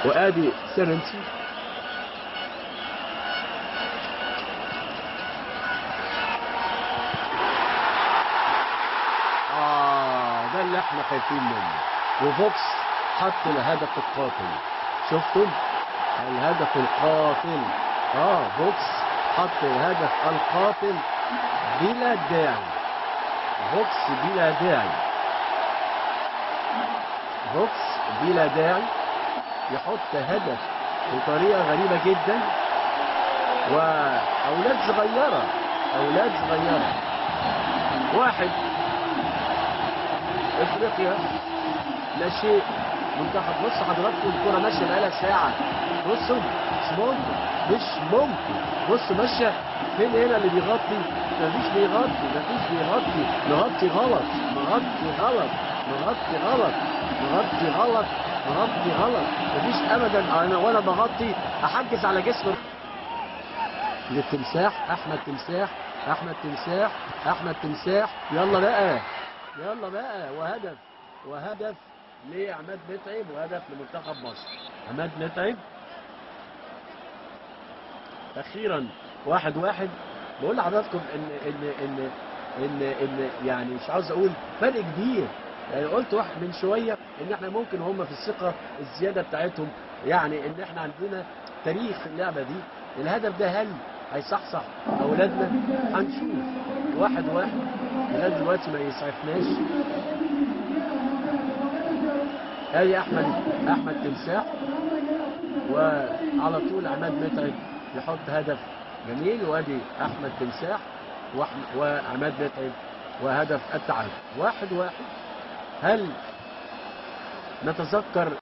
وادي سيرنسي اه ده اللي احنا خايفين منه وفوكس حط الهدف القاتل شفتم الهدف القاتل اه فوكس حط الهدف القاتل بلا داعي فوكس بلا داعي فوكس بلا داعي يحط هدف بطريقة غريبة جدا وأولاد صغيرة أولاد صغيرة واحد افريقيا لا شيء منتخب بص حضراتكم الكرة ماشية بقالها ساعة بصوا مش ممكن مش ممكن بص ماشية فين هنا اللي بيغطي مفيش بيغطي مفيش بيغطي نغطي غلط نغطي غلط نغطي غلط نغطي غلط نغطي غلط مفيش ابدا انا وانا بغطي احجز على جسم للتمساح احمد تمساح احمد تمساح احمد تمساح يلا بقى يلا بقى وهدف وهدف لعماد متعب وهدف لمنتخب مصر عماد متعب اخيرا واحد واحد بقول لحضراتكم ان ان ان ان ان يعني مش عاوز اقول فرق كبير يعني قلت واحد من شويه ان احنا ممكن هم في الثقه الزياده بتاعتهم يعني ان احنا عندنا تاريخ في اللعبه دي الهدف ده هل هيصحصح اولادنا هنشوف واحد واحد لغايه دلوقتي ما يسعفناش ادي احمد احمد تمساح وعلى طول عماد متعب يحط هدف جميل وادي احمد تمساح وأحم- وعماد متعب وهدف التعادل واحد واحد هل نتذكر